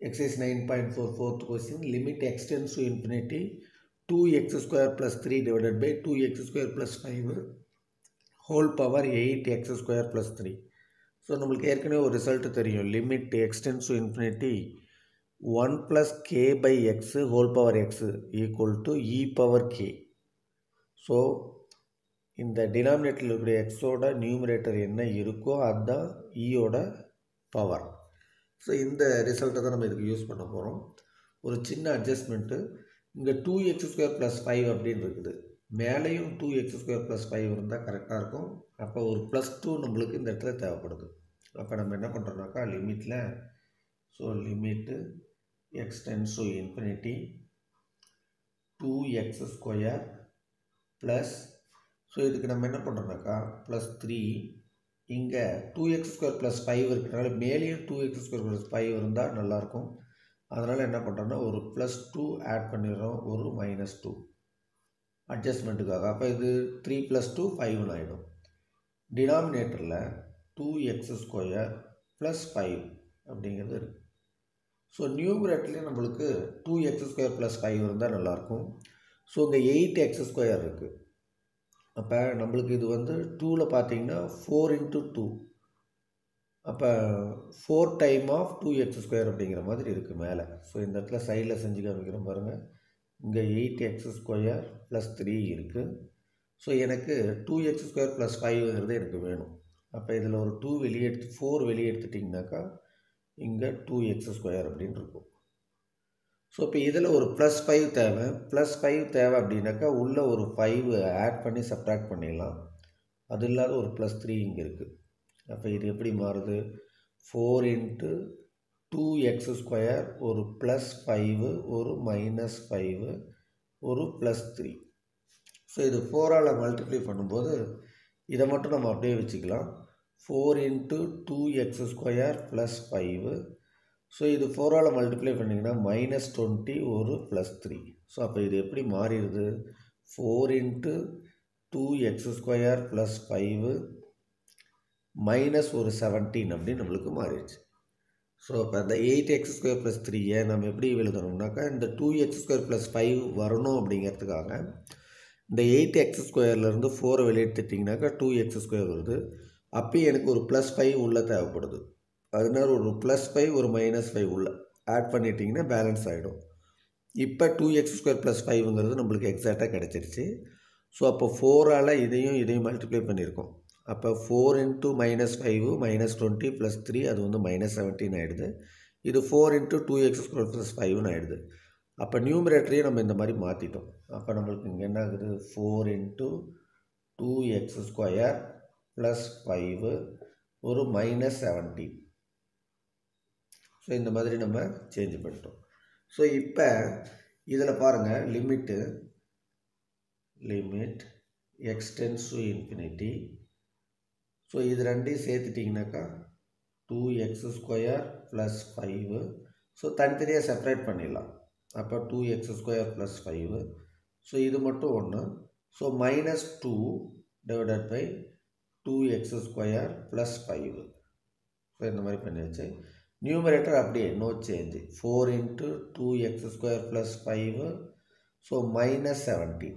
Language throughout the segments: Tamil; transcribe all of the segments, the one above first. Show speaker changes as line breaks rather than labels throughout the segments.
exercise 9.4 fourth question limit x tends to infinity 2x square plus 3 divided by 2x square plus 5 whole power 8x square plus 3 so நம்மளுக்கு ஏற்கனவே ஒரு ரிசல்ட் தெரியும் limit x tends to infinity one plus k by x whole power x equal to e power k so இந்த டினாமினேட்டரில் இருக்கக்கூடிய எக்ஸோட நியூமரேட்டர் என்ன இருக்கோ அதுதான் ஈயோட பவர் ஸோ இந்த ரிசல்ட்டை தான் நம்ம இதுக்கு யூஸ் பண்ண போகிறோம் ஒரு சின்ன அட்ஜஸ்ட்மெண்ட்டு இங்கே two x square plus five அப்படின்னு இருக்குது மேலேயும் two x square plus five இருந்தால் கரெக்டாக இருக்கும் அப்போ ஒரு ப்ளஸ் டூ நம்மளுக்கு இந்த இடத்துல தேவைப்படுது அப்போ நம்ம என்ன பண்ணுறோம்னாக்கா லிமிட்டில் so limit x tends to infinity two x square plus so இதுக்கு நம்ம என்ன பண்ணுறோம்னாக்கா ப்ளஸ் த்ரீ இங்கே two x square plus five இருக்கிறனால மேலேயும் two x square plus five இருந்தால் நல்லாயிருக்கும் அதனால் என்ன பண்ணுறோன்னா ஒரு ப்ளஸ் டூ ஆட் பண்ணிடுறோம் ஒரு மைனஸ் டூ அட்ஜஸ்ட்மெண்ட்டுக்காக அப்போ இது த்ரீ ப்ளஸ் டூ ஃபைவ்னு ஆகிடும் டினாமினேட்டரில் two x square plus five அப்படிங்கிறது இருக்குது ஸோ நியூமரேட்டர்லேயும் நம்மளுக்கு two x square plus five இருந்தால் நல்லாயிருக்கும் ஸோ இங்கே எயிட் எக்ஸ் ஸ்கொயர் இருக்குது அப்போ நம்மளுக்கு இது வந்து டூவில் பார்த்தீங்கன்னா ஃபோர் இன்ட்டு டூ அப்போ four time of two x square அப்படிங்கிற மாதிரி இருக்குது மேலே ஸோ இந்த இடத்துல சைடில் செஞ்சு காமிக்கிறோம் பாருங்கள் இங்கே eight x square plus three இருக்குது ஸோ எனக்கு டூ எக்ஸ் ஸ்கொயர் ப்ளஸ் ஃபைவ்ங்கிறது எனக்கு வேணும் அப்போ இதில் ஒரு டூ வெளியே எடுத்து ஃபோர் வெளியே எடுத்துட்டிங்கனாக்கா இங்கே டூ எக்ஸ் ஸ்கொயர் அப்படின்னு இருக்கும் ஸோ இப்போ இதில் ஒரு ப்ளஸ் ஃபைவ் தேவை ப்ளஸ் ஃபைவ் தேவை அப்படின்னாக்கா உள்ளே ஒரு ஃபைவ் ஆட் பண்ணி சப்ராக்ட் பண்ணிடலாம் அது இல்லாத ஒரு ப்ளஸ் த்ரீ இங்கே இருக்குது அப்போ இது எப்படி மாறுது four into two x square ஒரு ப்ளஸ் ஃபைவு ஒரு மைனஸ் ஃபைவு ஒரு ப்ளஸ் த்ரீ ஸோ இது ஃபோரால் மல்டிப்ளை பண்ணும்போது இதை மட்டும் நம்ம அப்படியே வச்சுக்கலாம் four into two x square plus five so இது ஃபோரால் மல்டிப்ளை பண்ணிங்கன்னா மைனஸ் டுவெண்ட்டி ஒரு ப்ளஸ் த்ரீ ஸோ அப்போ இது எப்படி மாறிடுது four into two x square plus five minus ஒரு செவன்டீன் அப்படின்னு நம்மளுக்கு மாறிடுச்சு ஸோ அப்போ அந்த எயிட் எக்ஸ் ஸ்கொயர் ப்ளஸ் த்ரீயை நம்ம எப்படி எழுதணும்னாக்கா இந்த two x square plus five வரணும் அப்படிங்கிறதுக்காக இந்த எயிட் எக்ஸ் ஸ்கொயர்லேருந்து ஃபோரை வெளியெடுத்துட்டிங்கனாக்கா டூ எக்ஸ் ஸ்கொயர் வருது அப்பயும் எனக்கு ஒரு ப்ளஸ் ஃபைவ் உள்ளே தேவைப்படுது அதனால ஒரு ப்ளஸ் ஃபைவ் ஒரு மைனஸ் ஃபைவ் உள்ள ஆட் பண்ணிட்டிங்கன்னா பேலன்ஸ் ஆகிடும் இப்போ டூ எக்ஸ் ஸ்கொயர் ப்ளஸ் ஃபைவ்ங்கிறது நம்மளுக்கு எக்ஸாக்டாக கிடச்சிருச்சு ஸோ அப்போ ஃபோரால் இதையும் இதையும் மல்டிப்ளை பண்ணியிருக்கோம் அப்போ four into minus five minus twenty plus three அது வந்து மைனஸ் செவன்டீன் ஆகிடுது இது four into two x square plus ஃபைவ்னு ஆகிடுது அப்போ நியூமரேட்டரையும் நம்ம இந்த மாதிரி மாற்றிட்டோம் அப்போ நம்மளுக்கு இங்கே என்ன ஆகுது four into two x square plus five ஒரு மைனஸ் செவன்டீன் ஸோ இந்த மாதிரி நம்ம சேஞ்ச் பண்ணிட்டோம் ஸோ இப்போ இதில் பாருங்கள் limit limit x tends to infinity so இது ரெண்டையும் சேர்த்துட்டிங்கனாக்கா two x square plus five so தனித்தனியாக செப்பரேட் பண்ணிடலாம் அப்போ two x square plus five so இது மட்டும் ஒன்று so minus two divided by two x square plus five so இந்த மாதிரி பண்ணியாச்சு நியூமரேட்டர் அப்படியே no change four into two x square plus five so minus seventeen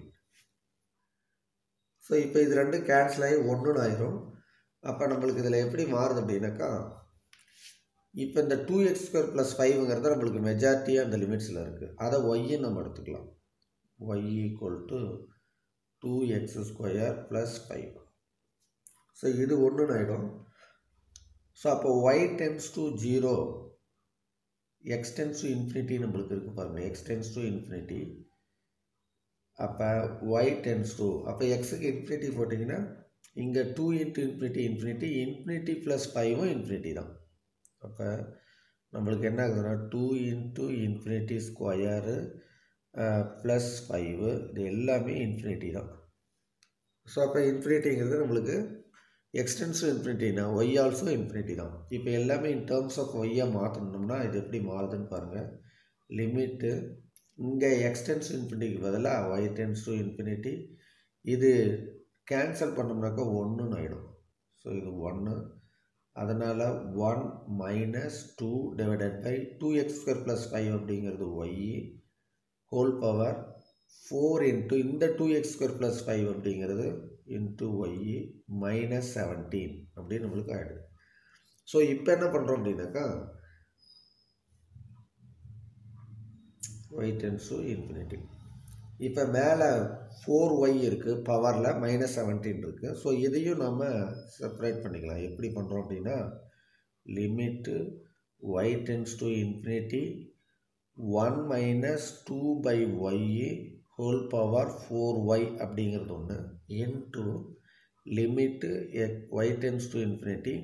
so இப்போ இது ரெண்டும் கேன்சல் ஆகி ஒன்றுன்னு ஆயிரும் அப்போ நம்மளுக்கு இதில் எப்படி மாறுது அப்படின்னாக்கா இப்போ இந்த டூ எக்ஸ் ஸ்கொயர் ப்ளஸ் ஃபைவ்ங்கிறது நம்மளுக்கு மெஜாரிட்டியாக அந்த லிமிட்ஸில் இருக்குது அதை ஒய்ன்னு நம்ம எடுத்துக்கலாம் y equal to two x square plus five so இது ஒன்றுன்னு ஆகிடும் ஸோ அப்போ y tends to zero x tends to infinity நம்மளுக்கு இருக்குது பாருங்கள் எக்ஸ் டென்ஸ் டு இன்ஃபினிட்டி அப்போ ஒய் டென்ஸ் டு அப்போ எக்ஸுக்கு இன்ஃபினிட்டி போட்டிங்கன்னா இங்கே two into infinity infinity infinity plus ஃபைவும் இன்ஃபினிட்டி தான் அப்போ நம்மளுக்கு என்ன ஆகுதுன்னா two into infinity square plus five இது எல்லாமே இன்ஃபினிட்டி தான் ஸோ அப்போ இன்ஃபினிட்டிங்கிறது நம்மளுக்கு எக்ஸ்டென்சிவ் இன்ஃபினிட்டினா ஒய் ஆல்சோ இன்ஃபினிட்டி தான் இப்போ எல்லாமே இன் டேர்ம்ஸ் ஆஃப் ஒய்யாக மாற்றணும்னா இது எப்படி மாறுதுன்னு பாருங்கள் லிமிட்டு இங்கே எக்ஸ்டென்சிவ் இன்ஃபினிட்டிக்கு பதிலாக ஒய் டென்ஸ் டு இன்ஃபினிட்டி இது கேன்சல் பண்ணோம்னாக்கா ஒன்றுன்னு ஆகிடும் ஸோ இது ஒன்று அதனால் one minus two divided by two x square plus five அப்படிங்கிறது y whole power four into இந்த two x square plus five அப்படிங்கிறது இன்ட்டு ஒய் மைனஸ் செவன்டீன் அப்படின்னு நம்மளுக்கு ஆகிடுது ஸோ இப்போ என்ன பண்ணுறோம் அப்படின்னாக்கா ஒய் டென்ஸ் டு இன்ஃபினிட்டி இப்போ மேலே ஃபோர் ஒய் இருக்குது பவரில் மைனஸ் செவன்டீன் இருக்குது ஸோ இதையும் நம்ம செப்பரேட் பண்ணிக்கலாம் எப்படி பண்ணுறோம் அப்படின்னா limit y tends to infinity one minus two by y whole power four y அப்படிங்கிறது ஒன்று into limit y tends to infinity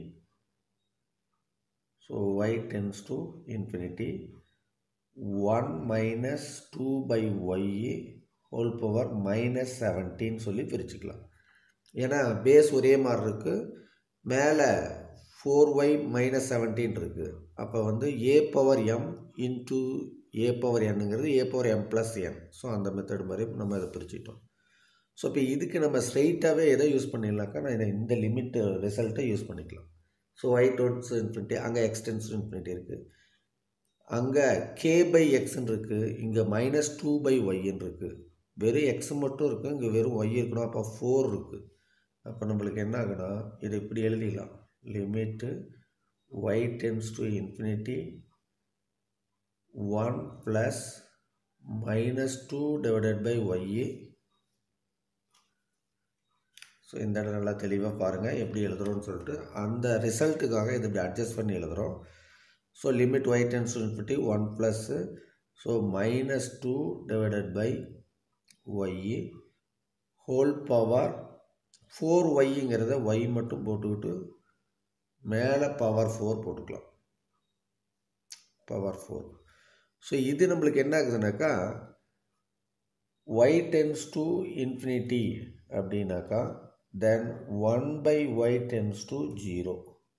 so y tends to infinity one minus two by y whole power minus seventeen சொல்லி பிரிச்சுக்கலாம் ஏன்னா பேஸ் ஒரே மாதிரி இருக்குது மேலே ஃபோர் ஒய் மைனஸ் செவன்டீன் இருக்குது அப்போ வந்து a power m into a power என்னங்கிறது a power m plus n so அந்த மெத்தட் மாதிரி நம்ம இதை பிரிச்சுட்டோம் ஸோ இப்போ இதுக்கு நம்ம ஸ்ட்ரைட்டாகவே எதை யூஸ் பண்ணிடலாக்கா நான் இதை இந்த லிமிட் ரிசல்ட்டை யூஸ் பண்ணிக்கலாம் ஸோ ஒய் டோட்ஸ் இன்ஃபினிட்டி அங்கே எக்ஸ்டென்ஸ் இன்ஃபினிட்டி இருக்குது அங்கே கே பை எக்ஸ்ன்னு இருக்குது இங்கே மைனஸ் டூ பை ஒய்ன்னு இருக்குது வெறும் எக்ஸ் மட்டும் இருக்குது இங்கே வெறும் ஒய் இருக்கணும் அப்போ ஃபோர் இருக்குது அப்போ நம்மளுக்கு என்ன ஆகுனா இதை இப்படி எழுதிக்கலாம் limit y tends to infinity one plus minus two divided by y so இந்த இடம் நல்லா தெளிவாக பாருங்கள் எப்படி எழுதுகிறோன்னு சொல்லிட்டு அந்த ரிசல்ட்டுக்காக இது இப்படி அட்ஜஸ்ட் பண்ணி எழுதுகிறோம் so limit y tends to infinity one plus so minus two divided by y whole power four ஒய்ங்கிறத ஒய் மட்டும் போட்டுக்கிட்டு மேலே பவர் ஃபோர் போட்டுக்கலாம் பவர் ஃபோர் ஸோ இது நம்மளுக்கு என்ன ஆகுதுனாக்கா ஒய் டென்ஸ் டு இன்ஃபினிட்டி அப்படின்னாக்கா then one by y tends to zero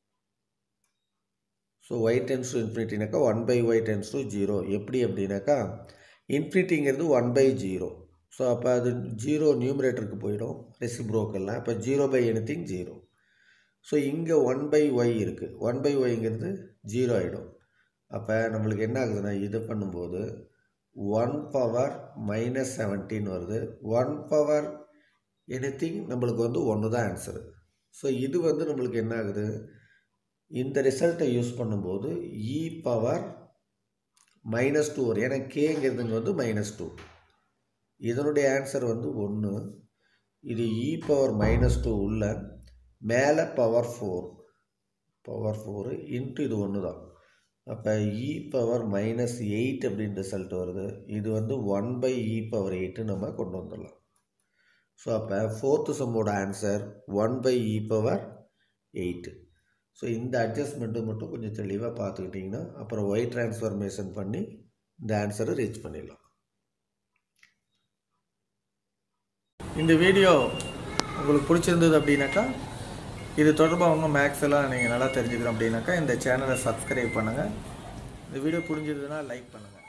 so y tends to இன்ஃபினிட்டினாக்கா one by y tends to zero எப்படி அப்படின்னாக்கா இன்ஃபினிட்டிங்கிறது ஒன் பை ஜீரோ ஸோ அப்போ அது ஜீரோ நியூமரேட்டருக்கு போயிடும் ரெசிப்ரோக்கெல்லாம் அப்போ zero by anything zero so இங்கே ஒன் பை ஒய் இருக்குது ஒன் பை ஒய்ங்கிறது ஜீரோ ஆகிடும் அப்போ நம்மளுக்கு என்ன ஆகுதுன்னா இது பண்ணும்போது ஒன் பவர் மைனஸ் செவன்டீன் வருது ஒன் பவர் எனி திங் நம்மளுக்கு வந்து ஒன்று தான் ஆன்சரு ஸோ இது வந்து நம்மளுக்கு என்ன ஆகுது இந்த ரிசல்ட்டை யூஸ் பண்ணும்போது இ பவர் மைனஸ் டூ வரும் ஏன்னா கேங்கிறதுங்க வந்து மைனஸ் டூ இதனுடைய ஆன்சர் வந்து ஒன்று இது இ பவர் மைனஸ் டூ உள்ள மேலே power four power four into இது ஒன்று தான் அப்போ இ பவர் மைனஸ் எயிட் அப்படின்னு ரிசல்ட் வருது இது வந்து one by e power eight நம்ம கொண்டு வந்துடலாம் ஸோ அப்போ ஃபோர்த்து சம்மோட answer one by e power eight so இந்த அட்ஜஸ்ட்மெண்ட்டு மட்டும் கொஞ்சம் தெளிவாக பார்த்துக்கிட்டிங்கன்னா அப்புறம் ஒய் ட்ரான்ஸ்ஃபர்மேஷன் பண்ணி இந்த ஆன்சரை ரீச் பண்ணிடலாம் இந்த வீடியோ உங்களுக்கு பிடிச்சிருந்தது அப்படின்னாக்கா இது தொடர்பாக இன்னும் மேக்ஸ் எல்லாம் நீங்கள் நல்லா தெரிஞ்சுக்கணும் அப்படின்னாக்கா இந்த சேனலை சப்ஸ்கிரைப் பண்ணுங்கள் இந்த வீடியோ புரிஞ்சதுன்னா லைக் பண்ணுங்கள்